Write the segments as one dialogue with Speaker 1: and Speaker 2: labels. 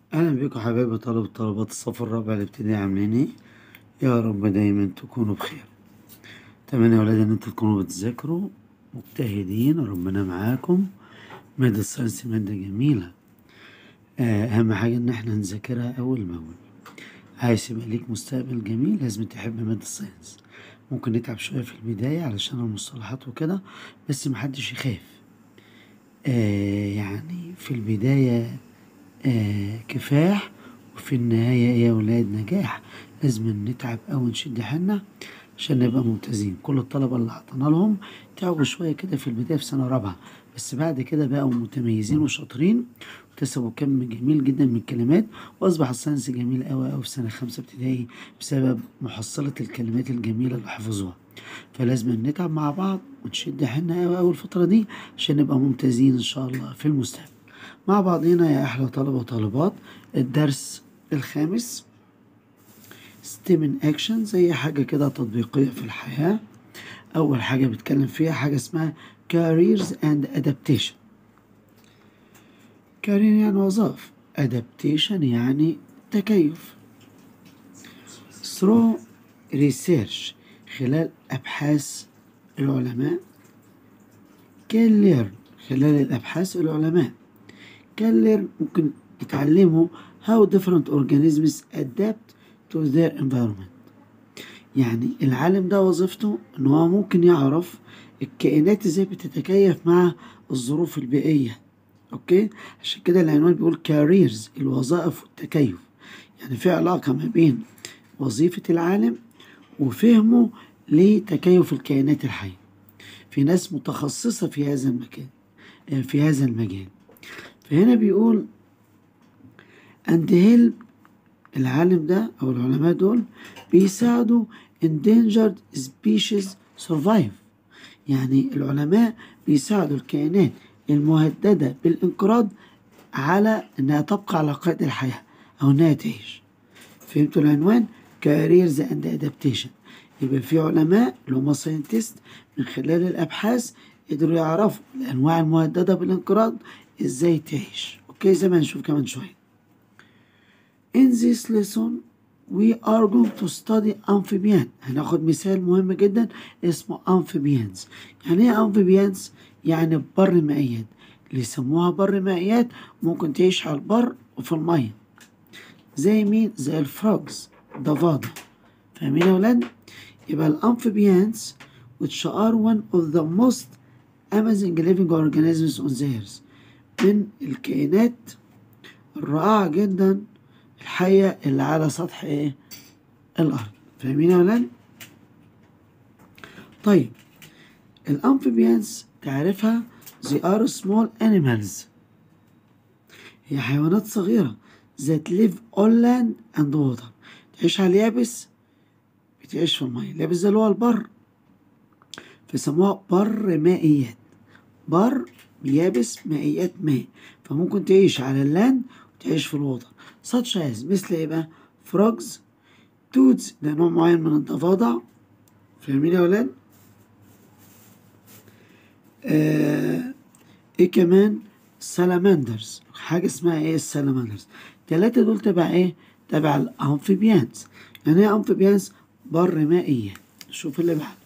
Speaker 1: أهلا بيكم حبايبي طلبة طلبات الصف الرابع الابتدائي عاملين ايه؟ يا رب دايما تكونوا بخير أتمنى يا ولاد إن انتوا تكونوا بتذاكروا مجتهدين ربنا معاكم مادة الساينس مادة جميلة آه، أهم حاجة إن احنا نذاكرها أول بأول عايز يبقى ليك مستقبل جميل لازم تحب مادة الساينس ممكن نتعب شوية في البداية علشان المصطلحات وكده بس محدش يخاف آه يعني في البداية آه كفاح وفي النهاية يا ولاد نجاح لازم نتعب أو نشد حيلنا عشان نبقى ممتازين كل الطلبة اللي عطانا لهم تعبوا شوية كده في البداية في سنة رابعة بس بعد كده بقوا متميزين وشاطرين واكتسبوا كم جميل جدا من الكلمات وأصبح الساينس جميل أوي أوي في سنة خمسة ابتدائي بسبب محصلة الكلمات الجميلة اللي حفظوها فلازم نتعب مع بعض ونشد حيلنا أوي أوي الفترة دي عشان نبقى ممتازين إن شاء الله في المستقبل مع بعضنا يا أحلى طلبة وطالبات الدرس الخامس ستيمن أكشن زي حاجة كده تطبيقية في الحياة أول حاجة بتكلم فيها حاجة اسمها careers and adaptation career يعني وظائف adaptation يعني تكيف through research خلال أبحاث العلماء can learn خلال الأبحاث العلماء can learn ممكن يتعلموا how different organisms adapt to their environment يعني العالم ده وظيفته ان هو ممكن يعرف الكائنات ازاي بتتكيف مع الظروف البيئية اوكي عشان كده العنوان بيقول كاريرز الوظائف والتكيف يعني في علاقة ما بين وظيفة العالم وفهمه لتكيف الكائنات الحية في ناس متخصصة في هذا المكان في هذا المجال فهنا بيقول and help العالم ده أو العلماء دول بيساعدوا endangered species survive يعني العلماء بيساعدوا الكائنات المهددة بالانقراض على إنها تبقى على قيد الحياة أو إنها تعيش فهمتوا العنوان؟ careers and adaptation يبقى في علماء اللي هم ساينتست من خلال الأبحاث قدروا يعرفوا الأنواع المهددة بالانقراض إزاي تعيش أوكي زي ما هنشوف كمان شوية In this lesson we are going to study amphibian هناخد مثال مهم جدا اسمه amphibians يعني ايه amphibians؟ يعني بر مائيات اللي يسموها بر مائيات ممكن تعيش على البر وفي المية زي مين؟ زي الفروجز ضفادع فاهمين يا ولاد؟ يبقى الامفيبيانز which are one of the most amazing living organisms on the earth من الكائنات الرائعة جدا الحية اللي على سطح ايه الأرض فاهمين يا ولاد طيب الأمفيبيانز تعرفها they are small animals هي حيوانات صغيرة that live on land and water تعيش على اليابس بتعيش في المية اليابس ده اللي هو البر فيسموها بر مائيات بر يابس مائيات ماء فممكن تعيش على اللاند وتعيش في الوضع such as مثل ايه بقى فروجز تودز ده نوع معين من الضفادع فاهمين يا ولاد آه ايه كمان سالاماندرز حاجة اسمها ايه السالاماندرز التلاتة دول تبع ايه تبع الامفيبيانز يعني ايه امفيبيانز بر مائية شوف اللي بعده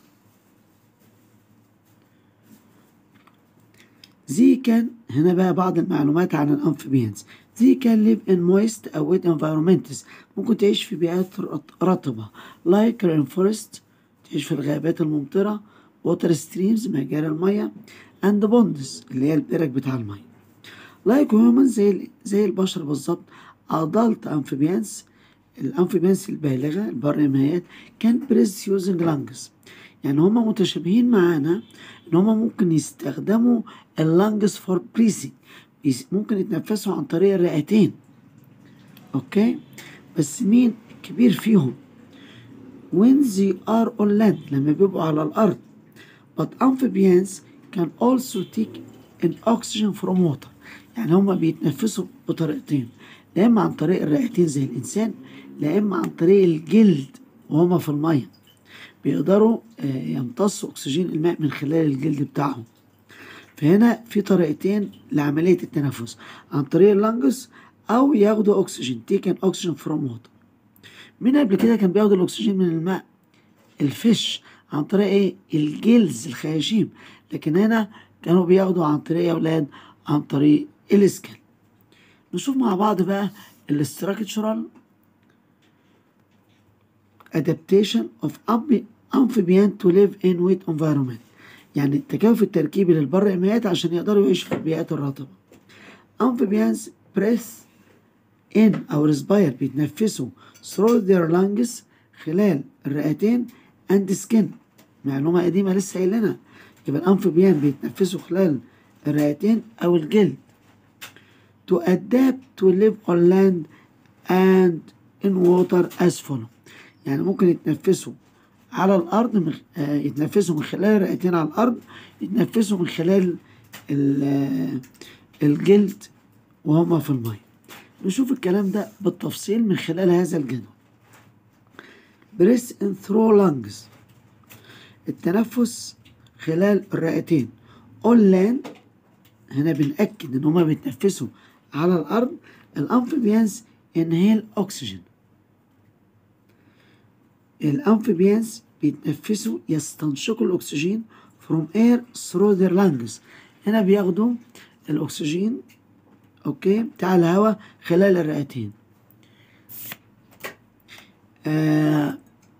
Speaker 1: زي كان هنا بقى بعض المعلومات عن الامفيبيانز زي كان live in moist أو wet environments ممكن تعيش في بيئات رطبة like rainforest تعيش في الغابات الممطرة water streams مجاري المية and ponds اللي هي البرك بتاع المية like humans زي زي البشر بالظبط adult amphibians الامفيبيانز البالغة البرمائيات كان بريس using lungs يعني هما متشابهين معانا ان هما ممكن يستخدموا اللانجز فور بريسنج ممكن يتنفسوا عن طريق الرئتين اوكي بس مين الكبير فيهم when they are on land لما بيبقوا على الارض but amphibians can also take in oxygen from water يعني هما بيتنفسوا بطريقتين لا اما عن طريق الرئتين زي الانسان لا اما عن طريق الجلد وهما في الميه بيقدروا يمتصوا اكسجين الماء من خلال الجلد بتاعهم فهنا في طريقتين لعملية التنفس عن طريق اللنجز او ياخدوا اكسجين تيكن اكسجين فروم ووتر مين قبل كده كان بياخد الاكسجين من الماء الفيش عن طريق ايه الجلز الخياشيم لكن هنا كانوا بياخدوا عن طريق يا اولاد عن طريق الاسكال نشوف مع بعض بقى الاستراكشرال adaptation of amphibian to live in wet environment يعني التكيف التركيبي للبر إميات عشان يقدروا يعيشوا في البيئات الرطبة amphibians breath in أو respire بيتنفسوا through their lungs خلال الرئتين and skin معلومة قديمة لسه قايلينها يبقى الأنفيبيان بيتنفسوا خلال الرئتين أو الجلد to adapt to live on land and in water as follow يعني ممكن يتنفسوا على الأرض من آه يتنفسوا من خلال الرئتين على الأرض يتنفسوا من خلال الجلد وهما في المية نشوف الكلام ده بالتفصيل من خلال هذا الجدول بريس ان ثرو لانجز التنفس خلال الرئتين اون لاند هنا بنأكد ان هما بيتنفسوا على الارض الامفيبيانز انهيل اكسجين الامفيبيانز بيتنفسوا يستنشقوا الاكسجين from air through their lungs هنا بياخدوا الاكسجين اوكي بتاع الهواء خلال الرئتين آه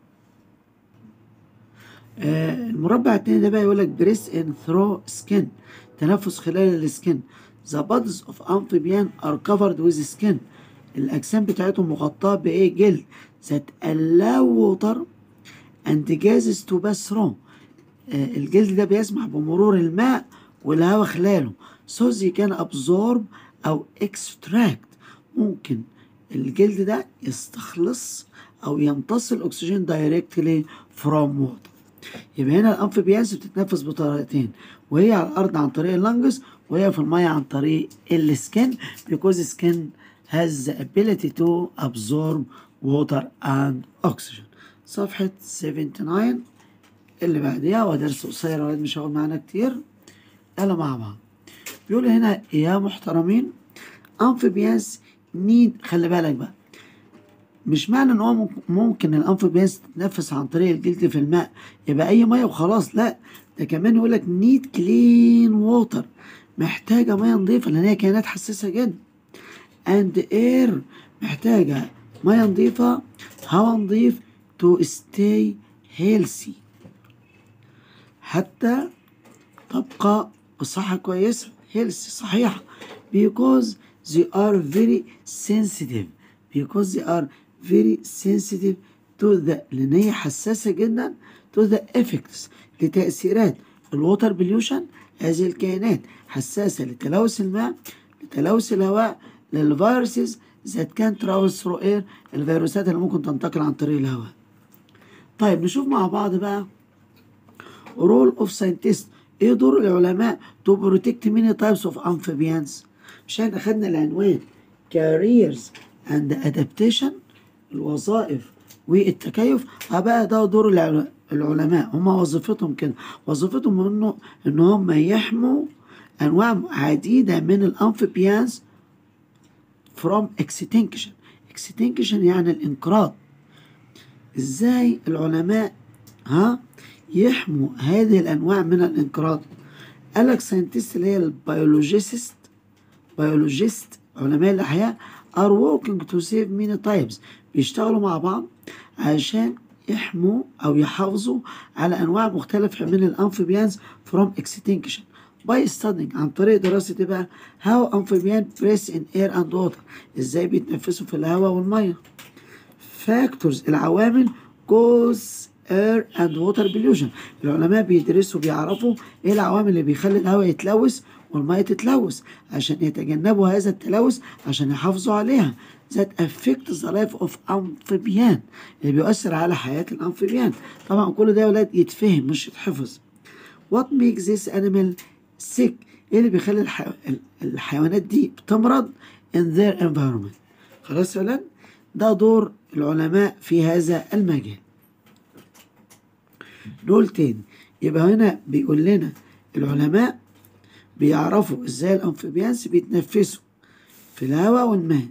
Speaker 1: آه المربع التاني ده بقى يقول لك بريس ان ثرو سكين تنفس خلال السكين The bodies of amphibian are covered with skin الأجسام بتاعتهم مغطاة بإيه جلد that allow water and gases to pass through آه الجلد ده بيسمح بمرور الماء والهواء خلاله so they can absorb أو extract ممكن الجلد ده يستخلص أو يمتص الأكسجين directly from water يبقى هنا الأنفيبيانس بتتنفس بطريقتين وهي على الأرض عن طريق اللنجز وهي في المية عن طريق السكن because skin has the ability to absorb water and oxygen صفحة 79 اللي بعديها ودرس قصير ولاد مش هقول معانا كتير يلا مع بعض بيقول هنا يا محترمين أنفيبيانس نيد خلي بالك بقى مش معنى ان هو ممكن الانفيبيانس تتنفس عن طريق الجلد في الماء يبقى اي ميه وخلاص لا ده كمان يقول لك نيد كلين ووتر محتاجه ميه نظيفه لان هي كائنات حساسه جدا اند اير محتاجه ميه نظيفه هواء نظيف تو ستي هيلثي حتى تبقى بصحه كويسه هيلثي صحيحه because they are very sensitive because they are very sensitive to the لأن هي حساسة جدا to the effects لتأثيرات الووتر بليوشن هذه الكائنات حساسة لتلوث الماء لتلوث الهواء للفيروسز that can travel through air الفيروسات اللي ممكن تنتقل عن طريق الهواء طيب نشوف مع بعض بقى role of scientists ايه دور العلماء to protect many types of amphibians مش احنا خدنا العنوان careers and adaptation الوظائف والتكيف بقى ده دور العلماء هم وظيفتهم كده وظيفتهم انه ان هم يحموا انواع عديده من الامفيبيانز from extinction extinction يعني الانقراض ازاي العلماء ها يحموا هذه الانواع من الانقراض قالك ساينتست اللي هي البيولوجيست بيولوجيست علماء الاحياء are working to save many types بيشتغلوا مع بعض عشان يحموا أو يحافظوا على أنواع مختلفة من الأمفيبيانز from extinction by studying عن طريق دراسة إيه بقى how amphibians breathe in air and water إزاي بيتنفسوا في الهواء والمية factors العوامل cause air and water pollution العلماء بيدرسوا بيعرفوا إيه العوامل اللي بيخلي الهواء يتلوث والمية تتلوث عشان يتجنبوا هذا التلوث عشان يحافظوا عليها that affect the life of amphibian اللي بيؤثر على حياة الأمفيبيان طبعا كل ده يا ولاد يتفهم مش يتحفظ what makes this animal sick ايه اللي بيخلي الحي... الحيوانات دي بتمرض in their environment خلاص يا ولاد ده دور العلماء في هذا المجال نقول تاني يبقى هنا بيقول لنا العلماء بيعرفوا ازاي الامفيبيانس بيتنفسوا في الهواء والماء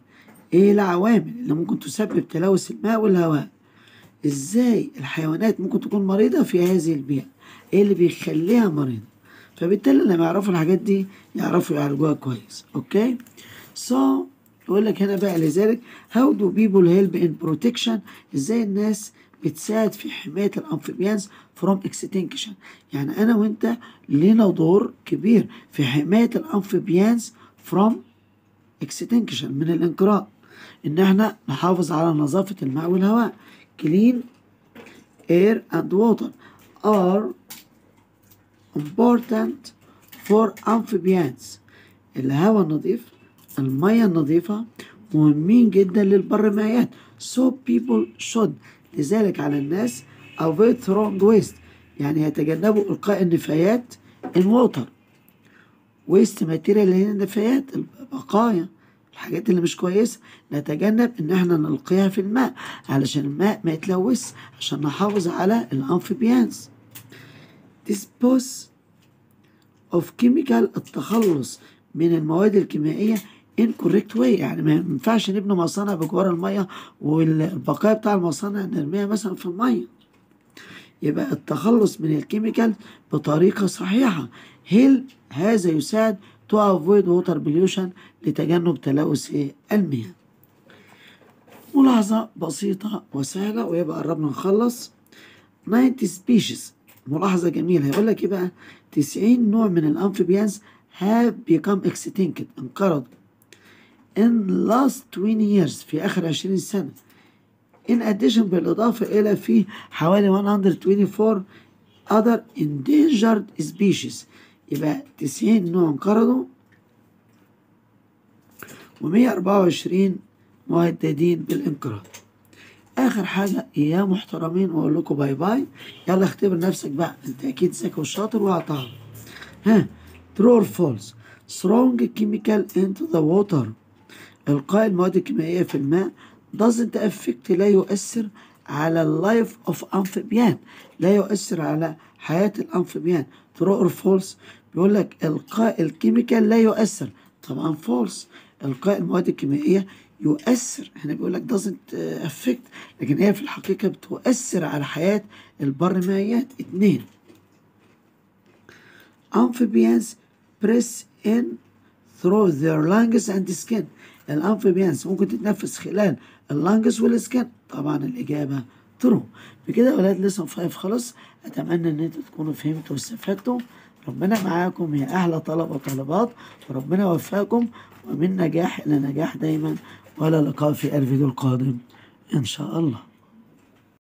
Speaker 1: ايه العوامل اللي ممكن تسبب تلوث الماء والهواء ازاي الحيوانات ممكن تكون مريضة في هذه البيئة ايه اللي بيخليها مريضة فبالتالي لما يعرفوا الحاجات دي يعرفوا يعالجوها كويس اوكي so يقول لك هنا بقى لذلك how do people help in protection ازاي الناس بتساعد في حماية الأمفيبيانز from extinction يعني أنا وأنت لنا دور كبير في حماية الأمفيبيانز from extinction من الانقراض إن احنا نحافظ على نظافة الماء والهواء clean air and water are important for amphibians الهواء النظيف المية النظيفة مهمين جدا للبرمائيات so people should لذلك على الناس avoid throwing waste يعني يتجنبوا إلقاء النفايات in water waste material اللي هي النفايات البقايا الحاجات اللي مش كويسة نتجنب إن احنا نلقيها في الماء علشان الماء ما يتلوث عشان نحافظ على الأمفيبيانز dispose of chemical التخلص من المواد الكيميائية in correct way يعني ما ينفعش نبني مصانع بجوار المية والبقايا بتاع المصانع نرميها مثلا في المية يبقى التخلص من الكيميكال بطريقة صحيحة هل هذا يساعد to avoid water pollution لتجنب تلوث المياه ملاحظة بسيطة وسهلة ويبقى قربنا نخلص 90 species ملاحظة جميلة هيقول لك ايه بقى 90 نوع من الامفيبيانز have become extinct انقرضوا in last 20 years في آخر 20 سنة in addition بالإضافة إلى في حوالي 124 other endangered species يبقى 90 نوع انقرضوا و124 مهددين بالانقراض آخر حاجة يا محترمين وأقول لكم باي باي يلا اختبر نفسك بقى أنت أكيد ذكي وشاطر وهتعرف ها true or false strong chemical into the water إلقاء المواد الكيميائية في الماء doesn't affect لا يؤثر على اللايف اوف amphibian لا يؤثر على حياة الأمفيبيان true or false بيقول لك إلقاء الكيميكال لا يؤثر طبعا false إلقاء المواد الكيميائية يؤثر هنا بيقول لك doesn't affect لكن هي في الحقيقة بتؤثر على حياة البرمائيات اتنين amphibians press in through their lungs and skin الامفيبيانس ممكن تتنفس خلال اللانجز والسكن طبعا الاجابه ترو بكده يا ولاد لسه فايف خلاص اتمنى ان انتوا تكونوا فهمتوا واستفدتوا ربنا معاكم يا احلى طلبه وطالبات وربنا يوفقكم ومن نجاح الى نجاح دايما ولا لقاء في الفيديو القادم ان شاء الله